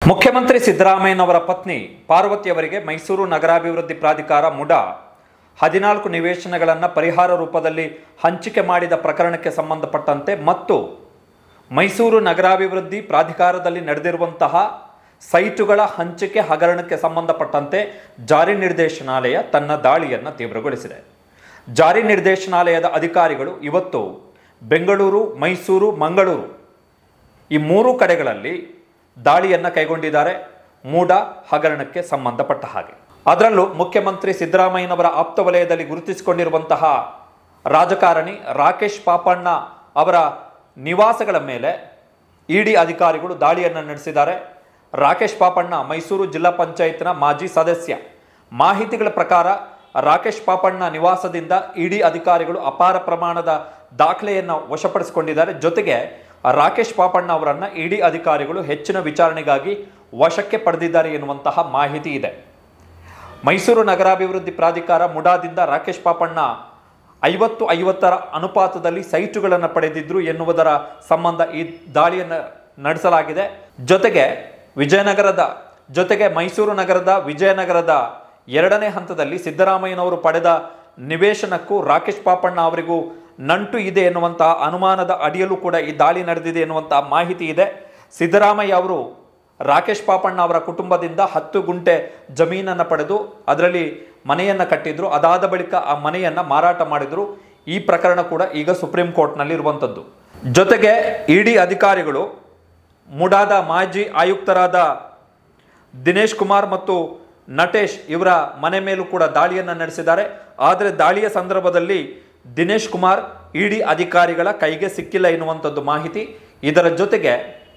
ಮುಖ್ಯಮಂತ್ರಿ ಸಿದ್ದರಾಮಯ್ಯನವರ ಪತ್ನಿ ಪಾರ್ವತಿಯವರಿಗೆ ಮೈಸೂರು ನಗರಾಭಿವೃದ್ಧಿ ಪ್ರಾಧಿಕಾರ ಮುಡಾ ಹದಿನಾಲ್ಕು ನಿವೇಶನಗಳನ್ನು ಪರಿಹಾರ ರೂಪದಲ್ಲಿ ಹಂಚಿಕೆ ಮಾಡಿದ ಪ್ರಕರಣಕ್ಕೆ ಸಂಬಂಧಪಟ್ಟಂತೆ ಮತ್ತು ಮೈಸೂರು ನಗರಾಭಿವೃದ್ಧಿ ಪ್ರಾಧಿಕಾರದಲ್ಲಿ ನಡೆದಿರುವಂತಹ ಸೈಟುಗಳ ಹಂಚಿಕೆ ಹಗರಣಕ್ಕೆ ಸಂಬಂಧಪಟ್ಟಂತೆ ಜಾರಿ ನಿರ್ದೇಶನಾಲಯ ತನ್ನ ದಾಳಿಯನ್ನು ತೀವ್ರಗೊಳಿಸಿದೆ ಜಾರಿ ನಿರ್ದೇಶನಾಲಯದ ಅಧಿಕಾರಿಗಳು ಇವತ್ತು ಬೆಂಗಳೂರು ಮೈಸೂರು ಮಂಗಳೂರು ಈ ಮೂರು ಕಡೆಗಳಲ್ಲಿ ದಾಳಿಯನ್ನು ಕೈಗೊಂಡಿದ್ದಾರೆ ಮೂಡ ಹಗರಣಕ್ಕೆ ಸಂಬಂಧಪಟ್ಟ ಹಾಗೆ ಅದರಲ್ಲೂ ಮುಖ್ಯಮಂತ್ರಿ ಸಿದ್ದರಾಮಯ್ಯನವರ ಆಪ್ತ ವಲಯದಲ್ಲಿ ಗುರುತಿಸಿಕೊಂಡಿರುವಂತಹ ರಾಜಕಾರಣಿ ರಾಕೇಶ್ ಪಾಪಣ್ಣ ಅವರ ನಿವಾಸಗಳ ಮೇಲೆ ಇಡಿ ಅಧಿಕಾರಿಗಳು ದಾಳಿಯನ್ನು ನಡೆಸಿದ್ದಾರೆ ರಾಕೇಶ್ ಪಾಪಣ್ಣ ಮೈಸೂರು ಜಿಲ್ಲಾ ಪಂಚಾಯತ್ನ ಮಾಜಿ ಸದಸ್ಯ ಮಾಹಿತಿಗಳ ಪ್ರಕಾರ ರಾಕೇಶ್ ಪಾಪಣ್ಣ ನಿವಾಸದಿಂದ ಇಡಿ ಅಧಿಕಾರಿಗಳು ಅಪಾರ ಪ್ರಮಾಣದ ದಾಖಲೆಯನ್ನು ವಶಪಡಿಸಿಕೊಂಡಿದ್ದಾರೆ ಜೊತೆಗೆ ರಾಕೇಶ್ ಪಾಪಣ್ಣ ಅವರನ್ನ ಇಡಿ ಅಧಿಕಾರಿಗಳು ಹೆಚ್ಚಿನ ವಿಚಾರಣೆಗಾಗಿ ವಶಕ್ಕೆ ಪಡೆದಿದ್ದಾರೆ ಎನ್ನುವಂತಹ ಮಾಹಿತಿ ಇದೆ ಮೈಸೂರು ನಗರಾಭಿವೃದ್ಧಿ ಪ್ರಾಧಿಕಾರ ಮುಡಾದಿಂದ ರಾಕೇಶ್ ಪಾಪಣ್ಣ ಐವತ್ತು ಐವತ್ತರ ಅನುಪಾತದಲ್ಲಿ ಸೈಟುಗಳನ್ನು ಪಡೆದಿದ್ರು ಎನ್ನುವುದರ ಸಂಬಂಧ ಈ ದಾಳಿಯನ್ನು ನಡೆಸಲಾಗಿದೆ ಜೊತೆಗೆ ವಿಜಯನಗರದ ಜೊತೆಗೆ ಮೈಸೂರು ನಗರದ ವಿಜಯನಗರದ ಎರಡನೇ ಹಂತದಲ್ಲಿ ಸಿದ್ದರಾಮಯ್ಯನವರು ಪಡೆದ ನಿವೇಶನಕ್ಕೂ ರಾಕೇಶ್ ಪಾಪಣ್ಣ ಅವರಿಗೂ ನಂಟು ಇದೆ ಎನ್ನುವಂತಹ ಅನುಮಾನದ ಅಡಿಯಲ್ಲೂ ಕೂಡ ಈ ದಾಳಿ ನಡೆದಿದೆ ಎನ್ನುವಂತಹ ಮಾಹಿತಿ ಇದೆ ಸಿದ್ದರಾಮಯ್ಯ ಅವರು ರಾಕೇಶ್ ಪಾಪಣ್ಣ ಅವರ ಕುಟುಂಬದಿಂದ ಹತ್ತು ಗುಂಟೆ ಜಮೀನನ್ನು ಪಡೆದು ಅದರಲ್ಲಿ ಮನೆಯನ್ನು ಕಟ್ಟಿದ್ರು ಅದಾದ ಬಳಿಕ ಆ ಮನೆಯನ್ನು ಮಾರಾಟ ಮಾಡಿದ್ರು ಈ ಪ್ರಕರಣ ಕೂಡ ಈಗ ಸುಪ್ರೀಂ ಕೋರ್ಟ್ನಲ್ಲಿ ಇರುವಂಥದ್ದು ಜೊತೆಗೆ ಇಡಿ ಅಧಿಕಾರಿಗಳು ಮುಡಾದ ಮಾಜಿ ಆಯುಕ್ತರಾದ ದಿನೇಶ್ ಕುಮಾರ್ ಮತ್ತು ನಟೇಶ್ ಇವರ ಮನೆ ಮೇಲೂ ಕೂಡ ದಾಳಿಯನ್ನು ನಡೆಸಿದ್ದಾರೆ ಆದರೆ ದಾಳಿಯ ಸಂದರ್ಭದಲ್ಲಿ ದಿನೇಶ್ ಕುಮಾರ್ ಇಡಿ ಅಧಿಕಾರಿಗಳ ಕೈಗೆ ಸಿಕ್ಕಿಲ್ಲ ಎನ್ನುವಂಥದ್ದು ಮಾಹಿತಿ ಇದರ ಜೊತೆಗೆ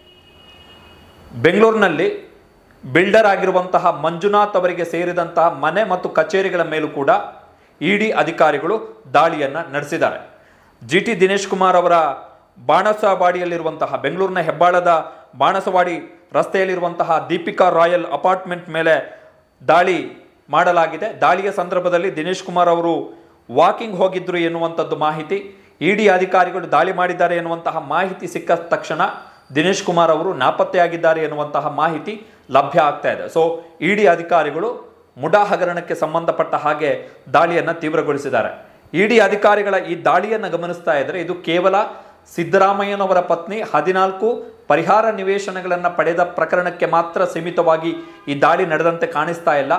ಬೆಂಗಳೂರಿನಲ್ಲಿ ಬಿಲ್ಡರ್ ಆಗಿರುವಂತಹ ಮಂಜುನಾಥ್ ಅವರಿಗೆ ಸೇರಿದಂತಹ ಮನೆ ಮತ್ತು ಕಚೇರಿಗಳ ಮೇಲೂ ಕೂಡ ಇಡಿ ಅಧಿಕಾರಿಗಳು ದಾಳಿಯನ್ನು ನಡೆಸಿದ್ದಾರೆ ಜಿ ಟಿ ದಿನೇಶ್ ಕುಮಾರ್ ಅವರ ಬಾಣಸವಾಡಿಯಲ್ಲಿರುವಂತಹ ಬೆಂಗಳೂರಿನ ಹೆಬ್ಬಾಳದ ಬಾಣಸವಾಡಿ ರಸ್ತೆಯಲ್ಲಿರುವಂತಹ ದೀಪಿಕಾ ರಾಯಲ್ ಅಪಾರ್ಟ್ಮೆಂಟ್ ಮೇಲೆ ದಾಳಿ ಮಾಡಲಾಗಿದೆ ದಾಳಿಯ ಸಂದರ್ಭದಲ್ಲಿ ದಿನೇಶ್ ಕುಮಾರ್ ಅವರು ವಾಕಿಂಗ್ ಹೋಗಿದ್ರು ಎನ್ನುವಂಥದ್ದು ಮಾಹಿತಿ ಇಡಿ ಅಧಿಕಾರಿಗಳು ದಾಳಿ ಮಾಡಿದ್ದಾರೆ ಎನ್ನುವಂತಹ ಮಾಹಿತಿ ಸಿಕ್ಕ ತಕ್ಷಣ ದಿನೇಶ್ ಕುಮಾರ್ ಅವರು ನಾಪತ್ತೆಯಾಗಿದ್ದಾರೆ ಎನ್ನುವಂತಹ ಮಾಹಿತಿ ಲಭ್ಯ ಆಗ್ತಾ ಇದೆ ಸೊ ಇಡಿ ಅಧಿಕಾರಿಗಳು ಮುಡಾ ಹಗರಣಕ್ಕೆ ಸಂಬಂಧಪಟ್ಟ ಹಾಗೆ ದಾಳಿಯನ್ನು ತೀವ್ರಗೊಳಿಸಿದ್ದಾರೆ ಇಡಿ ಅಧಿಕಾರಿಗಳ ಈ ದಾಳಿಯನ್ನು ಗಮನಿಸ್ತಾ ಇದ್ರೆ ಇದು ಕೇವಲ ಸಿದ್ದರಾಮಯ್ಯನವರ ಪತ್ನಿ ಹದಿನಾಲ್ಕು ಪರಿಹಾರ ನಿವೇಶನಗಳನ್ನು ಪಡೆದ ಪ್ರಕರಣಕ್ಕೆ ಮಾತ್ರ ಸೀಮಿತವಾಗಿ ಈ ದಾಳಿ ನಡೆದಂತೆ ಕಾಣಿಸ್ತಾ ಇಲ್ಲ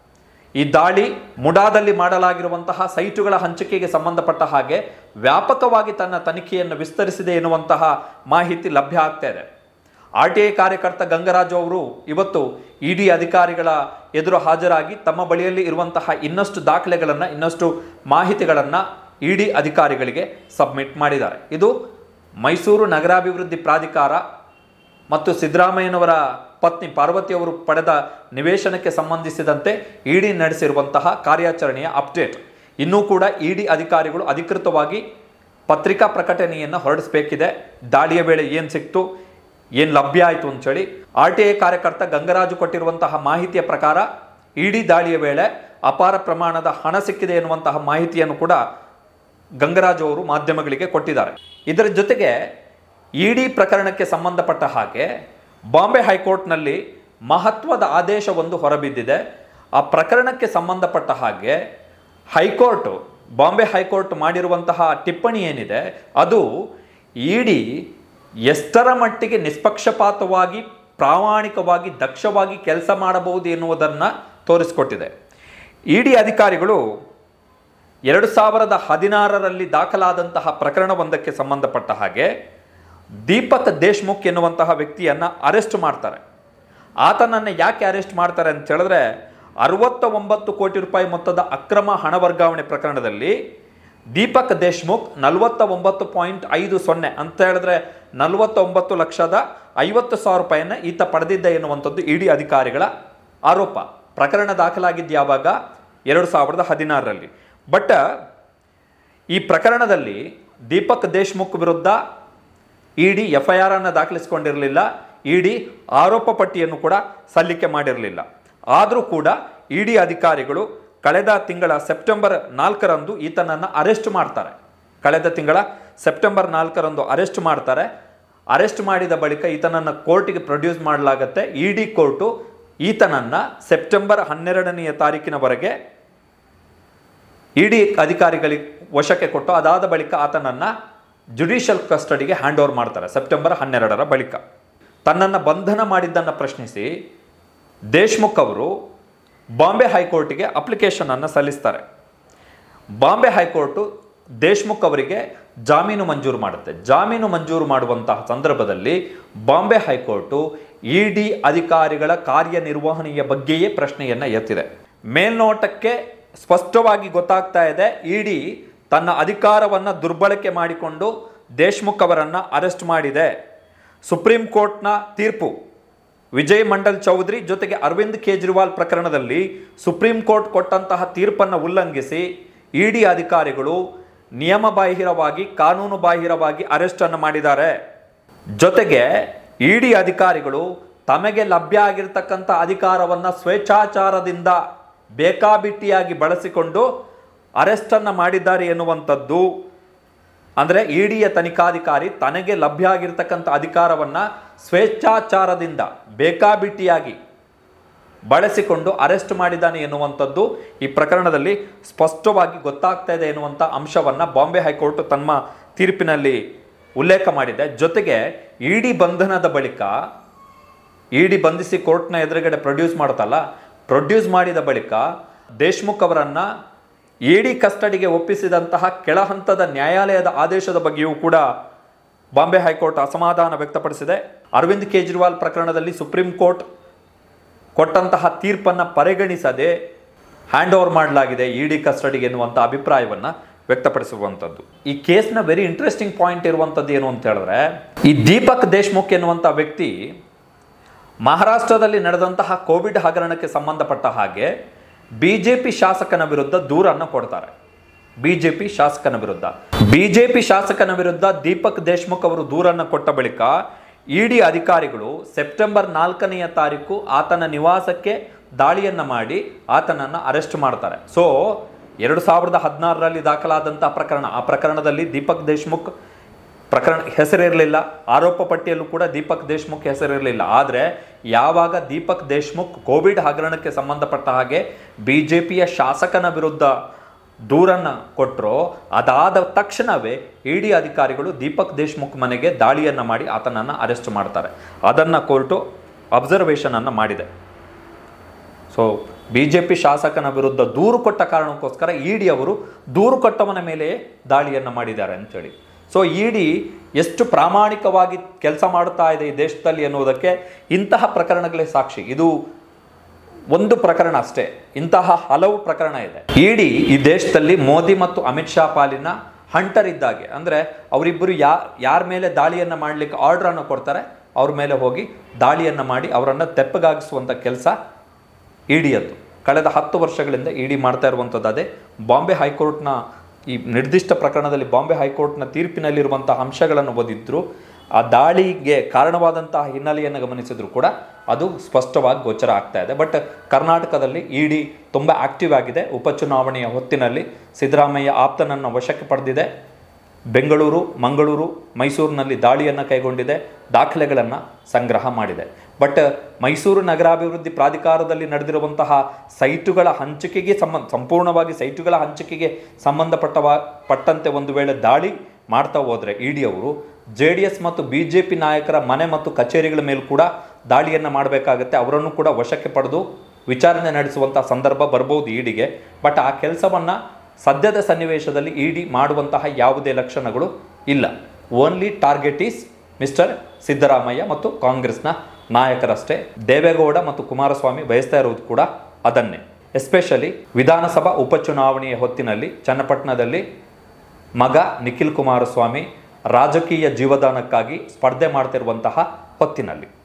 ಈ ದಾಳಿ ಮುಡಾದಲ್ಲಿ ಮಾಡಲಾಗಿರುವಂತಹ ಸೈಟುಗಳ ಹಂಚಿಕೆಗೆ ಸಂಬಂಧಪಟ್ಟ ಹಾಗೆ ವ್ಯಾಪಕವಾಗಿ ತನ್ನ ತನಿಖೆಯನ್ನು ವಿಸ್ತರಿಸಿದೆ ಎನ್ನುವಂತಹ ಮಾಹಿತಿ ಲಭ್ಯ ಆಗ್ತಾ ಇದೆ ಆರ್ ಟಿ ಐ ಕಾರ್ಯಕರ್ತ ಗಂಗರಾಜು ಅವರು ಇವತ್ತು ಇಡಿ ಅಧಿಕಾರಿಗಳ ಎದುರು ಹಾಜರಾಗಿ ತಮ್ಮ ಬಳಿಯಲ್ಲಿ ಇರುವಂತಹ ಇನ್ನಷ್ಟು ದಾಖಲೆಗಳನ್ನು ಇನ್ನಷ್ಟು ಮಾಹಿತಿಗಳನ್ನು ಇಡಿ ಅಧಿಕಾರಿಗಳಿಗೆ ಸಬ್ಮಿಟ್ ಮಾಡಿದ್ದಾರೆ ಇದು ಮೈಸೂರು ನಗರಾಭಿವೃದ್ಧಿ ಪ್ರಾಧಿಕಾರ ಮತ್ತು ಸಿದ್ದರಾಮಯ್ಯನವರ ಪತ್ನಿ ಪಾರ್ವತಿಯವರು ಪಡೆದ ನಿವೇಶನಕ್ಕೆ ಸಂಬಂಧಿಸಿದಂತೆ ಇಡಿ ನಡೆಸಿರುವಂತಹ ಕಾರ್ಯಾಚರಣೆಯ ಅಪ್ಡೇಟ್ ಇನ್ನೂ ಕೂಡ ಇಡಿ ಅಧಿಕಾರಿಗಳು ಅಧಿಕೃತವಾಗಿ ಪತ್ರಿಕಾ ಪ್ರಕಟಣೆಯನ್ನು ಹೊರಡಿಸಬೇಕಿದೆ ದಾಳಿಯ ವೇಳೆ ಏನು ಸಿಕ್ತು ಏನು ಲಭ್ಯ ಆಯಿತು ಅಂತೇಳಿ ಆರ್ ಟಿ ಐ ಕಾರ್ಯಕರ್ತ ಗಂಗರಾಜು ಕೊಟ್ಟಿರುವಂತಹ ಮಾಹಿತಿಯ ಪ್ರಕಾರ ಇಡಿ ದಾಳಿಯ ವೇಳೆ ಅಪಾರ ಪ್ರಮಾಣದ ಹಣ ಸಿಕ್ಕಿದೆ ಎನ್ನುವಂತಹ ಮಾಹಿತಿಯನ್ನು ಕೂಡ ಗಂಗರಾಜು ಅವರು ಮಾಧ್ಯಮಗಳಿಗೆ ಕೊಟ್ಟಿದ್ದಾರೆ ಇದರ ಜೊತೆಗೆ ಇಡಿ ಪ್ರಕರಣಕ್ಕೆ ಸಂಬಂಧಪಟ್ಟ ಹಾಗೆ ಬಾಂಬೆ ಹೈಕೋರ್ಟ್ನಲ್ಲಿ ಮಹತ್ವದ ಆದೇಶವೊಂದು ಹೊರಬಿದ್ದಿದೆ ಆ ಪ್ರಕರಣಕ್ಕೆ ಸಂಬಂಧಪಟ್ಟ ಹಾಗೆ ಹೈಕೋರ್ಟ್ ಬಾಂಬೆ ಹೈಕೋರ್ಟ್ ಮಾಡಿರುವಂತಹ ಟಿಪ್ಪಣಿ ಏನಿದೆ ಅದು ಇಡಿ ಎಷ್ಟರ ಮಟ್ಟಿಗೆ ನಿಷ್ಪಕ್ಷಪಾತವಾಗಿ ಪ್ರಾಮಾಣಿಕವಾಗಿ ದಕ್ಷವಾಗಿ ಕೆಲಸ ಮಾಡಬಹುದು ಎನ್ನುವುದನ್ನು ತೋರಿಸಿಕೊಟ್ಟಿದೆ ಇಡಿ ಅಧಿಕಾರಿಗಳು ಎರಡು ಸಾವಿರದ ಹದಿನಾರರಲ್ಲಿ ದಾಖಲಾದಂತಹ ಪ್ರಕರಣವೊಂದಕ್ಕೆ ಸಂಬಂಧಪಟ್ಟ ಹಾಗೆ ದೀಪಕ್ ದೇಶ್ಮುಖ್ ಎನ್ನುವಂತಹ ವ್ಯಕ್ತಿಯನ್ನು ಅರೆಸ್ಟ್ ಮಾಡ್ತಾರೆ ಆತನನ್ನು ಯಾಕೆ ಅರೆಸ್ಟ್ ಮಾಡ್ತಾರೆ ಅಂತ ಹೇಳಿದ್ರೆ ಅರವತ್ತ ಒಂಬತ್ತು ಕೋಟಿ ರೂಪಾಯಿ ಮೊತ್ತದ ಅಕ್ರಮ ಹಣ ವರ್ಗಾವಣೆ ಪ್ರಕರಣದಲ್ಲಿ ದೀಪಕ್ ದೇಶ್ಮುಖ್ ನಲವತ್ತ ಒಂಬತ್ತು ಪಾಯಿಂಟ್ ಐದು ಸೊನ್ನೆ ಅಂತ ಹೇಳಿದ್ರೆ ನಲವತ್ತೊಂಬತ್ತು ಲಕ್ಷದ ಐವತ್ತು ಸಾವಿರ ರೂಪಾಯಿಯನ್ನು ಈತ ಪಡೆದಿದ್ದ ಎನ್ನುವಂಥದ್ದು ಇಡಿ ಅಧಿಕಾರಿಗಳ ಆರೋಪ ಪ್ರಕರಣ ದಾಖಲಾಗಿದ್ದು ಯಾವಾಗ ಎರಡು ಸಾವಿರದ ಹದಿನಾರರಲ್ಲಿ ಬಟ್ ಈ ಪ್ರಕರಣದಲ್ಲಿ ದೀಪಕ್ ದೇಶ್ಮುಖ್ ವಿರುದ್ಧ ಇಡಿ ಎಫ್ ಐ ಆರ್ ಅನ್ನು ದಾಖಲಿಸಿಕೊಂಡಿರಲಿಲ್ಲ ಇಡಿ ಆರೋಪ ಪಟ್ಟಿಯನ್ನು ಕೂಡ ಸಲ್ಲಿಕೆ ಮಾಡಿರಲಿಲ್ಲ ಆದರೂ ಕೂಡ ಇಡಿ ಅಧಿಕಾರಿಗಳು ಕಳೆದ ತಿಂಗಳ ಸೆಪ್ಟೆಂಬರ್ ನಾಲ್ಕರಂದು ಈತನನ್ನು ಅರೆಸ್ಟ್ ಮಾಡ್ತಾರೆ ಕಳೆದ ತಿಂಗಳ ಸೆಪ್ಟೆಂಬರ್ ನಾಲ್ಕರಂದು ಅರೆಸ್ಟ್ ಮಾಡ್ತಾರೆ ಅರೆಸ್ಟ್ ಮಾಡಿದ ಬಳಿಕ ಈತನನ್ನು ಕೋರ್ಟಿಗೆ ಪ್ರೊಡ್ಯೂಸ್ ಮಾಡಲಾಗತ್ತೆ ಇ ಡಿ ಕೋರ್ಟು ಈತನನ್ನು ಸೆಪ್ಟೆಂಬರ್ ಹನ್ನೆರಡನೆಯ ತಾರೀಕಿನವರೆಗೆ ಇಡಿ ಅಧಿಕಾರಿಗಳಿಗೆ ವಶಕ್ಕೆ ಕೊಟ್ಟು ಅದಾದ ಬಳಿಕ ಆತನನ್ನು ಜುಡಿಷಿಯಲ್ ಕಸ್ಟಡಿಗೆ ಹ್ಯಾಂಡ್ ಓವರ್ ಮಾಡ್ತಾರೆ ಸೆಪ್ಟೆಂಬರ್ ಹನ್ನೆರಡರ ಬಳಿಕ ತನ್ನನ್ನು ಬಂಧನ ಮಾಡಿದ್ದನ್ನು ಪ್ರಶ್ನಿಸಿ ದೇಶ್ಮುಖ್ ಅವರು ಬಾಂಬೆ ಹೈಕೋರ್ಟಿಗೆ ಅಪ್ಲಿಕೇಶನನ್ನು ಸಲ್ಲಿಸ್ತಾರೆ ಬಾಂಬೆ ಹೈಕೋರ್ಟು ದೇಶ್ಮುಖ್ ಅವರಿಗೆ ಜಾಮೀನು ಮಂಜೂರು ಮಾಡುತ್ತೆ ಜಾಮೀನು ಮಂಜೂರು ಮಾಡುವಂತಹ ಸಂದರ್ಭದಲ್ಲಿ ಬಾಂಬೆ ಹೈಕೋರ್ಟು ಇ ಡಿ ಅಧಿಕಾರಿಗಳ ಕಾರ್ಯನಿರ್ವಹಣೆಯ ಬಗ್ಗೆಯೇ ಪ್ರಶ್ನೆಯನ್ನು ಎತ್ತಿದೆ ಮೇಲ್ನೋಟಕ್ಕೆ ಸ್ಪಷ್ಟವಾಗಿ ಗೊತ್ತಾಗ್ತಾ ಇದೆ ಇಡಿ ತನ್ನ ಅಧಿಕಾರವನ್ನು ದುರ್ಬಳಕೆ ಮಾಡಿಕೊಂಡು ದೇಶ್ಮುಖ್ ಅವರನ್ನು ಅರೆಸ್ಟ್ ಮಾಡಿದೆ ಸುಪ್ರೀಂ ಕೋರ್ಟ್ನ ತೀರ್ಪು ವಿಜಯ್ ಮಂಡಲ್ ಚೌಧರಿ ಜೊತೆಗೆ ಅರವಿಂದ್ ಕೇಜ್ರಿವಾಲ್ ಪ್ರಕರಣದಲ್ಲಿ ಸುಪ್ರೀಂ ಕೋರ್ಟ್ ಕೊಟ್ಟಂತಹ ತೀರ್ಪನ್ನು ಉಲ್ಲಂಘಿಸಿ ಇಡಿ ಅಧಿಕಾರಿಗಳು ನಿಯಮ ಬಾಹಿರವಾಗಿ ಕಾನೂನು ಬಾಹಿರವಾಗಿ ಅರೆಸ್ಟ್ ಅನ್ನು ಮಾಡಿದ್ದಾರೆ ಜೊತೆಗೆ ಇಡಿ ಅಧಿಕಾರಿಗಳು ತಮಗೆ ಲಭ್ಯ ಆಗಿರ್ತಕ್ಕಂಥ ಅಧಿಕಾರವನ್ನು ಸ್ವೇಚ್ಛಾಚಾರದಿಂದ ಬೇಕಾಬಿಟ್ಟಿಯಾಗಿ ಬಳಸಿಕೊಂಡು ಅರೆಸ್ಟ್ ಅನ್ನು ಮಾಡಿದ್ದಾರೆ ಎನ್ನುವಂಥದ್ದು ಅಂದರೆ ಇಡಿಯ ತನಿಖಾಧಿಕಾರಿ ತನಗೆ ಲಭ್ಯ ಆಗಿರ್ತಕ್ಕಂಥ ಅಧಿಕಾರವನ್ನು ಸ್ವೇಚ್ಛಾಚಾರದಿಂದ ಬೇಕಾಬಿಟ್ಟಿಯಾಗಿ ಬಳಸಿಕೊಂಡು ಅರೆಸ್ಟ್ ಮಾಡಿದ್ದಾನೆ ಎನ್ನುವಂಥದ್ದು ಈ ಪ್ರಕರಣದಲ್ಲಿ ಸ್ಪಷ್ಟವಾಗಿ ಗೊತ್ತಾಗ್ತಾ ಇದೆ ಎನ್ನುವಂಥ ಅಂಶವನ್ನು ಬಾಂಬೆ ಹೈಕೋರ್ಟ್ ತಮ್ಮ ತೀರ್ಪಿನಲ್ಲಿ ಉಲ್ಲೇಖ ಮಾಡಿದೆ ಜೊತೆಗೆ ಇಡಿ ಬಂಧನದ ಬಳಿಕ ಇಡಿ ಬಂಧಿಸಿ ಕೋರ್ಟ್ನ ಎದುರುಗಡೆ ಪ್ರೊಡ್ಯೂಸ್ ಮಾಡುತ್ತಲ್ಲ ಪ್ರೊಡ್ಯೂಸ್ ಮಾಡಿದ ಬಳಿಕ ದೇಶ್ಮುಖ್ ಅವರನ್ನ ಇಡಿ ಕಸ್ಟಡಿಗೆ ಒಪ್ಪಿಸಿದಂತಹ ಕೆಳಹಂತದ ನ್ಯಾಯಾಲಯದ ಆದೇಶದ ಬಗ್ಗೆಯೂ ಕೂಡ ಬಾಂಬೆ ಹೈಕೋರ್ಟ್ ಅಸಮಾಧಾನ ವ್ಯಕ್ತಪಡಿಸಿದೆ ಅರವಿಂದ್ ಕೇಜ್ರಿವಾಲ್ ಪ್ರಕರಣದಲ್ಲಿ ಸುಪ್ರೀಂ ಕೋರ್ಟ್ ಕೊಟ್ಟಂತಹ ತೀರ್ಪನ್ನು ಪರಿಗಣಿಸದೆ ಹ್ಯಾಂಡ್ ಓವರ್ ಮಾಡಲಾಗಿದೆ ಇಡಿ ಕಸ್ಟಡಿಗೆ ಎನ್ನುವಂಥ ಅಭಿಪ್ರಾಯವನ್ನು ವ್ಯಕ್ತಪಡಿಸಿರುವಂಥದ್ದು ಈ ಕೇಸ್ನ ವೆರಿ ಇಂಟ್ರೆಸ್ಟಿಂಗ್ ಪಾಯಿಂಟ್ ಇರುವಂಥದ್ದು ಏನು ಅಂತ ಹೇಳಿದ್ರೆ ಈ ದೀಪಕ್ ದೇಶ್ಮುಖ್ ಎನ್ನುವಂಥ ವ್ಯಕ್ತಿ ಮಹಾರಾಷ್ಟ್ರದಲ್ಲಿ ನಡೆದಂತಹ ಕೋವಿಡ್ ಹಗರಣಕ್ಕೆ ಸಂಬಂಧಪಟ್ಟ ಹಾಗೆ ಬಿಜೆಪಿ ಶಾಸಕನ ವಿರುದ್ಧ ದೂರನ್ನು ಕೊಡ್ತಾರೆ ಬಿಜೆಪಿ ಶಾಸಕನ ವಿರುದ್ಧ ಬಿಜೆಪಿ ಶಾಸಕನ ವಿರುದ್ಧ ದೀಪಕ್ ದೇಶ್ಮುಖ್ ಅವರು ದೂರನ್ನು ಕೊಟ್ಟ ಬಳಿಕ ಇಡಿ ಅಧಿಕಾರಿಗಳು ಸೆಪ್ಟೆಂಬರ್ ನಾಲ್ಕನೆಯ ತಾರೀಕು ಆತನ ನಿವಾಸಕ್ಕೆ ದಾಳಿಯನ್ನ ಮಾಡಿ ಆತನನ್ನು ಅರೆಸ್ಟ್ ಮಾಡ್ತಾರೆ ಸೊ ಎರಡು ಸಾವಿರದ ಹದಿನಾರರಲ್ಲಿ ದಾಖಲಾದಂತಹ ಪ್ರಕರಣ ಆ ಪ್ರಕರಣದಲ್ಲಿ ದೀಪಕ್ ದೇಶ್ಮುಖ್ ಪ್ರಕರಣ ಹೆಸರಿರಲಿಲ್ಲ ಆರೋಪ ಪಟ್ಟಿಯಲ್ಲೂ ಕೂಡ ದೀಪಕ್ ದೇಶ್ಮುಖ್ ಹೆಸರಿರಲಿಲ್ಲ ಆದರೆ ಯಾವಾಗ ದೀಪಕ್ ದೇಶ್ಮುಖ್ ಕೋವಿಡ್ ಹಗರಣಕ್ಕೆ ಸಂಬಂಧಪಟ್ಟ ಹಾಗೆ ಬಿ ಜೆ ಪಿಯ ಶಾಸಕನ ವಿರುದ್ಧ ದೂರನ್ನು ಕೊಟ್ಟರೋ ಅದಾದ ತಕ್ಷಣವೇ ಇಡಿ ಅಧಿಕಾರಿಗಳು ದೀಪಕ್ ದೇಶ್ಮುಖ್ ಮನೆಗೆ ದಾಳಿಯನ್ನು ಮಾಡಿ ಆತನನ್ನು ಅರೆಸ್ಟ್ ಮಾಡ್ತಾರೆ ಅದನ್ನು ಕೋರ್ಟು ಅಬ್ಸರ್ವೇಷನನ್ನು ಮಾಡಿದೆ ಸೊ ಬಿ ಜೆ ಪಿ ಶಾಸಕನ ವಿರುದ್ಧ ದೂರು ಕೊಟ್ಟ ಕಾರಣಕ್ಕೋಸ್ಕರ ಇಡಿ ಅವರು ದೂರು ಕೊಟ್ಟವನ ಮೇಲೆ ದಾಳಿಯನ್ನು ಮಾಡಿದ್ದಾರೆ ಅಂತೇಳಿ ಸೊ ಇಡಿ ಎಷ್ಟು ಪ್ರಾಮಾಣಿಕವಾಗಿ ಕೆಲಸ ಮಾಡುತ್ತಾ ಇದೆ ಈ ದೇಶದಲ್ಲಿ ಎನ್ನುವುದಕ್ಕೆ ಇಂತಹ ಪ್ರಕರಣಗಳೇ ಸಾಕ್ಷಿ ಇದು ಒಂದು ಪ್ರಕರಣ ಅಷ್ಟೇ ಇಂತಹ ಹಲವು ಪ್ರಕರಣ ಇದೆ ಇಡಿ ಈ ದೇಶದಲ್ಲಿ ಮೋದಿ ಮತ್ತು ಅಮಿತ್ ಶಾ ಪಾಲಿನ ಹಂಟರ್ ಇದ್ದಾಗೆ ಅಂದರೆ ಅವರಿಬ್ಬರು ಯಾ ಯಾರ ಮೇಲೆ ದಾಳಿಯನ್ನು ಮಾಡಲಿಕ್ಕೆ ಆರ್ಡ್ರನ್ನು ಕೊಡ್ತಾರೆ ಅವ್ರ ಮೇಲೆ ಹೋಗಿ ದಾಳಿಯನ್ನು ಮಾಡಿ ಅವರನ್ನು ತೆಪ್ಪಗಾಗಿಸುವಂಥ ಕೆಲಸ ಇಡಿಯದ್ದು ಕಳೆದ ಹತ್ತು ವರ್ಷಗಳಿಂದ ಇಡಿ ಮಾಡ್ತಾ ಇರುವಂಥದ್ದು ಅದೇ ಬಾಂಬೆ ಹೈಕೋರ್ಟ್ನ ಈ ನಿರ್ದಿಷ್ಟ ಪ್ರಕರಣದಲ್ಲಿ ಬಾಂಬೆ ಹೈಕೋರ್ಟ್ನ ತೀರ್ಪಿನಲ್ಲಿರುವಂತಹ ಅಂಶಗಳನ್ನು ಓದಿದ್ರು ಆ ದಾಳಿಗೆ ಕಾರಣವಾದಂತಹ ಹಿನ್ನೆಲೆಯನ್ನು ಗಮನಿಸಿದ್ರು ಕೂಡ ಅದು ಸ್ಪಷ್ಟವಾಗಿ ಗೋಚರ ಆಗ್ತಾ ಇದೆ ಬಟ್ ಕರ್ನಾಟಕದಲ್ಲಿ ಇಡಿ ತುಂಬ ಆಕ್ಟಿವ್ ಆಗಿದೆ ಉಪಚುನಾವಣೆಯ ಹೊತ್ತಿನಲ್ಲಿ ಸಿದ್ದರಾಮಯ್ಯ ಆಪ್ತನನ್ನು ವಶಕ್ಕೆ ಪಡೆದಿದೆ ಬೆಂಗಳೂರು ಮಂಗಳೂರು ಮೈಸೂರಿನಲ್ಲಿ ದಾಳಿಯನ್ನು ಕೈಗೊಂಡಿದೆ ದಾಖಲೆಗಳನ್ನು ಸಂಗ್ರಹ ಮಾಡಿದೆ ಬಟ್ ಮೈಸೂರು ನಗರಾಭಿವೃದ್ಧಿ ಪ್ರಾಧಿಕಾರದಲ್ಲಿ ನಡೆದಿರುವಂತಹ ಸೈಟುಗಳ ಹಂಚಿಕೆಗೆ ಸಂಬಂಧ ಸಂಪೂರ್ಣವಾಗಿ ಸೈಟುಗಳ ಹಂಚಿಕೆಗೆ ಸಂಬಂಧಪಟ್ಟವ ಪಟ್ಟಂತೆ ಒಂದು ವೇಳೆ ದಾಳಿ ಮಾಡ್ತಾ ಹೋದರೆ ಇಡಿ ಅವರು ಜೆ ಡಿ ಎಸ್ ಮತ್ತು ಬಿ ಜೆ ಪಿ ನಾಯಕರ ಮನೆ ಮತ್ತು ಕಚೇರಿಗಳ ಮೇಲೂ ಕೂಡ ದಾಳಿಯನ್ನು ಮಾಡಬೇಕಾಗತ್ತೆ ಅವರನ್ನು ಕೂಡ ವಶಕ್ಕೆ ಪಡೆದು ವಿಚಾರಣೆ ನಡೆಸುವಂಥ ಸಂದರ್ಭ ಬರ್ಬೋದು ಇಡಿಗೆ ಬಟ್ ಆ ಕೆಲಸವನ್ನು ಸದ್ಯದ ಸನ್ನಿವೇಶದಲ್ಲಿ ಇಡಿ ಮಾಡುವಂತಹ ಯಾವುದೇ ಲಕ್ಷಣಗಳು ಇಲ್ಲ only target is mister Siddaramaiah ಮತ್ತು ಕಾಂಗ್ರೆಸ್ನ ನಾಯಕರಷ್ಟೇ ದೇವೇಗೌಡ ಮತ್ತು ಕುಮಾರಸ್ವಾಮಿ ಬಯಸ್ತಾ ಇರುವುದು ಕೂಡ ಅದನ್ನೇ ಎಸ್ಪೆಷಲಿ ವಿಧಾನಸಭಾ ಉಪಚುನಾವಣೆಯ ಹೊತ್ತಿನಲ್ಲಿ ಚನ್ನಪಟ್ಟಣದಲ್ಲಿ ಮಗ ನಿಖಿಲ್ ಕುಮಾರಸ್ವಾಮಿ ರಾಜಕೀಯ ಜೀವದಾನಕ್ಕಾಗಿ ಸ್ಪರ್ಧೆ ಮಾಡ್ತಿರುವಂತಹ ಹೊತ್ತಿನಲ್ಲಿ